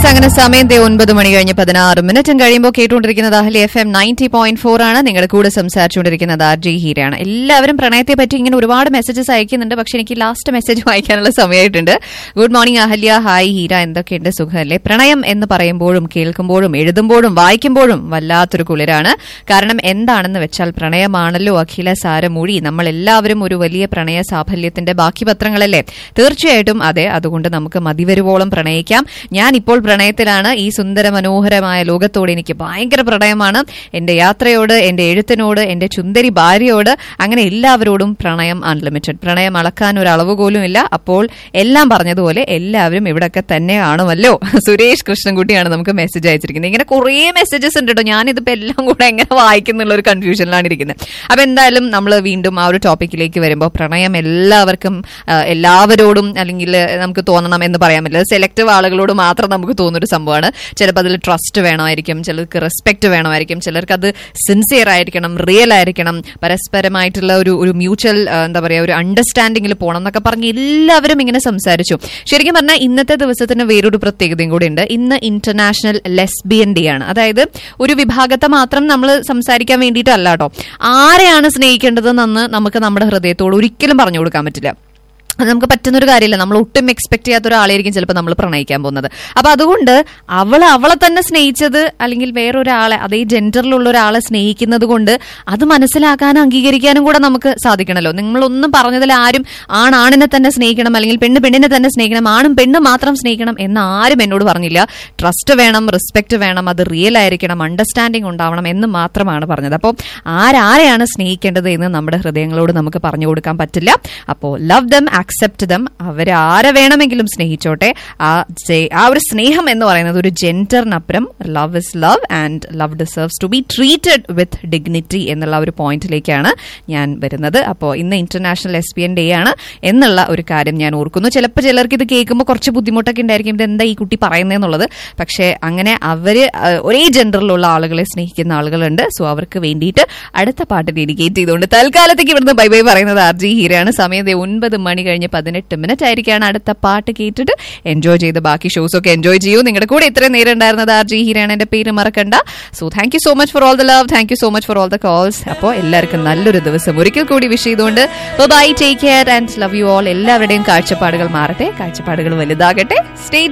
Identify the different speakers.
Speaker 1: yes അങ്ങനെ സമയം ദേ ഒൻപത് മണി കഴിഞ്ഞ് പതിനാറ് മിനിറ്റും കഴിയുമ്പോൾ കേട്ടുകൊണ്ടിരിക്കുന്നത് Ahalia F M ninety point four ആണ് നിങ്ങളുടെ കൂടെ സംസാരിച്ചുകൊണ്ടിരിക്കുന്നത് ആർ ജി ഹീരയാണ് എല്ലാവരും പ്രണയത്തെ പറ്റി ഇങ്ങനെ ഒരുപാട് മെസ്സേജസ് അയക്കുന്നുണ്ട് പക്ഷെ എനിക്ക് ലാസ്റ്റ് മെസ്സേജ് വായിക്കാനുള്ള സമയമായിട്ടുണ്ട് good morning Ahalya hi Heera എന്തൊക്കെയുണ്ട് സുഖമല്ലേ പ്രണയം എന്ന് പറയുമ്പോഴും കേൾക്കുമ്പോഴും എഴുതുമ്പോഴും വായിക്കുമ്പോഴും വല്ലാത്തൊരു കുളിരാണ് കാരണം എന്താണെന്ന് വെച്ചാൽ പ്രണയമാണല്ലോ അഖില സാരമൂഴി നമ്മൾ എല്ലാവരും ഒരു വലിയ പ്രണയ സാഫല്യത്തിന്റെ ബാക്കി പത്രങ്ങളല്ലേ തീർച്ചയായിട്ടും അതെ അതുകൊണ്ട് നമുക്ക് മതിവരുവോളം പ്രണയിക്കാം ഞാൻ ഇപ്പോൾ പ്രണയത്തിലാണ് ഈ സുന്ദര മനോഹരമായ ലോകത്തോട് എനിക്ക് ഭയങ്കര പ്രണയമാണ് എന്റെ യാത്രയോട് എന്റെ എഴുത്തിനോട് എന്റെ ചുന്ദരി ഭാര്യയോട് അങ്ങനെ എല്ലാവരോടും പ്രണയം അൺലിമിറ്റഡ് പ്രണയം അളക്കാൻ ഒരു അളവുപോലും ഇല്ല അപ്പോൾ എല്ലാം പറഞ്ഞതുപോലെ എല്ലാവരും ഇവിടെയൊക്കെ തന്നെ കാണുമല്ലോ സുരേഷ് കൃഷ്ണൻകുട്ടിയാണ് നമുക്ക് മെസ്സേജ് അയച്ചിരിക്കുന്നത് ഇങ്ങനെ കുറേ മെസ്സേജസ് ഉണ്ട് കേട്ടോ ഞാനിതിപ്പോ എല്ലാം കൂടെ എങ്ങനെ വായിക്കുന്നുള്ള ഒരു കൺഫ്യൂഷനിലാണ് ഇരിക്കുന്നത് അപ്പൊ എന്തായാലും നമ്മൾ വീണ്ടും ആ ഒരു ടോപ്പിക്കിലേക്ക് വരുമ്പോൾ പ്രണയം എല്ലാവർക്കും ആ, എല്ലാവരോടും അല്ലെങ്കിൽ നമുക്ക് തോന്നണം എന്ന് പറയാൻ പറ്റില്ല സെലക്റ്റീവ് ആളുകളോട് മാത്രം നമുക്ക് തോന്നുന്നൊരു സംഭവമാണ് ചിലപ്പോൾ അതിൽ ട്രസ്റ്റ് വേണമായിരിക്കും ചിലർക്ക് റെസ്പെക്ട് വേണമായിരിക്കും ചിലർക്ക് അത് സിൻസിയർ ആയിരിക്കണം റിയൽ ആയിരിക്കണം പരസ്പരമായിട്ടുള്ള ഒരു ഒരു മ്യൂച്വൽ എന്താ പറയുക ഒരു അണ്ടർസ്റ്റാൻഡിങ്ങിൽ പോകണം എന്നൊക്കെ പറഞ്ഞ് എല്ലാവരും ഇങ്ങനെ സംസാരിച്ചു ശരിക്കും പറഞ്ഞാൽ ഇന്നത്തെ ദിവസത്തിന് വേറൊരു പ്രത്യേകതയും കൂടി ഉണ്ട് ഇന്ന് ഇന്റർനാഷണൽ ലെസ്ബിയൻ ഡേ ആണ് അതായത് ഒരു വിഭാഗത്തെ മാത്രം നമ്മൾ സംസാരിക്കാൻ വേണ്ടിയിട്ടല്ല കേട്ടോ ആരെയാണ് സ്നേഹിക്കേണ്ടതെന്ന് നമുക്ക് നമ്മുടെ ഹൃദയത്തോട് ഒരിക്കലും പറഞ്ഞു കൊടുക്കാൻ പറ്റില്ല അത് നമുക്ക് പറ്റുന്ന ഒരു കാര്യമില്ല നമ്മൾ ഒട്ടും എക്സ്പെക്ട് ചെയ്യാത്ത ഒരാളായിരിക്കും ചിലപ്പോൾ നമ്മൾ പ്രണയിക്കാൻ പോകുന്നത് അപ്പൊ അതുകൊണ്ട് അവൾ അവളെ തന്നെ സ്നേഹിച്ചത് അല്ലെങ്കിൽ വേറൊരാളെ അതേ ജെൻഡറിലുള്ള ഒരാളെ സ്നേഹിക്കുന്നത് കൊണ്ട് അത് മനസ്സിലാക്കാനും അംഗീകരിക്കാനും കൂടെ നമുക്ക് സാധിക്കണമല്ലോ നിങ്ങളൊന്നും പറഞ്ഞതിൽ ആരും ആണാണിനെ തന്നെ സ്നേഹിക്കണം അല്ലെങ്കിൽ പെണ്ണ് പെണ്ണിനെ തന്നെ സ്നേഹിക്കണം ആണും പെണ്ണും മാത്രം സ്നേഹിക്കണം എന്ന് ആരും എന്നോട് പറഞ്ഞില്ല ട്രസ്റ്റ് വേണം റെസ്പെക്ട് വേണം അത് റിയൽ ആയിരിക്കണം അണ്ടർസ്റ്റാൻഡിങ് ഉണ്ടാവണം എന്ന് മാത്രമാണ് പറഞ്ഞത് അപ്പോൾ ആരാരെയാണ് സ്നേഹിക്കേണ്ടത് എന്ന് നമ്മുടെ ഹൃദയങ്ങളോട് നമുക്ക് പറഞ്ഞു കൊടുക്കാൻ പറ്റില്ല അപ്പോൾ ലവ് ദം ആക്സെപ്റ്റ് ദം അവർ ആരെ വേണമെങ്കിലും സ്നേഹിച്ചോട്ടെ ആ ജെ- ആ ഒരു സ്നേഹം എന്ന് പറയുന്നത് ഒരു ജെൻഡറിനപ്പുറം love is love and love deserves to be treated with dignity എന്നുള്ള ഒരു പോയിന്റിലേക്കാണ് ഞാൻ വരുന്നത് അപ്പോൾ ഇന്ന് international S P N day ആണ് എന്നുള്ള ഒരു കാര്യം ഞാൻ ഓർക്കുന്നു ചിലപ്പോൾ ചിലർക്ക് ഇത് കേൾക്കുമ്പോൾ കുറച്ച് ബുദ്ധിമുട്ടൊക്കെ ഉണ്ടായിരിക്കും ഇത് എന്താ ഈ കുട്ടി പറയുന്നതെന്നുള്ളത് പക്ഷേ അങ്ങനെ അവര് ആ, ഒരേ ജെൻഡറിലുള്ള ആളുകളെ സ്നേഹിക്കുന്ന ആളുകളുണ്ട് സോ അവർക്ക് വേണ്ടിയിട്ട് അടുത്ത പാട്ട് ഡെഡിക്കേറ്റ് ചെയ്തുകൊണ്ട് തൽക്കാലത്തേക്ക് ഇവിടുന്ന് ബൈ ബൈ പറയുന്നത് ആർ ജി ഹീരയാണ് സമയം ദേ ഒൻപത് മണി കഴിഞ്ഞ് പതിനെട്ട് മിനിറ്റ് ആയിരിക്കാണ് അടുത്ത പാട്ട് കേട്ടിട്ട് എൻജോയ് ചെയ്ത് ബാക്കി ഷോസ് ഒക്കെ എൻജോയ് ചെയ്യൂ നിങ്ങളുടെ കൂടെ ഇത്രയും നേരം ഉണ്ടായിരുന്നത് ആർ ജി ഹീരയാണ് എന്റെ പേര് മറക്കണ്ട so thank you so much for all the love thank you so much for all the calls അപ്പോൾ എല്ലാവർക്കും നല്ലൊരു ദിവസം ഒരിക്കൽ കൂടി വിഷ് ചെയ്തുകൊണ്ട് bye take care and love you all എല്ലാവരുടെയും കാഴ്ചപ്പാടുകൾ മാറട്ടെ കാഴ്ചപ്പാടുകൾ വലുതാകട്ടെ സ്റ്റേ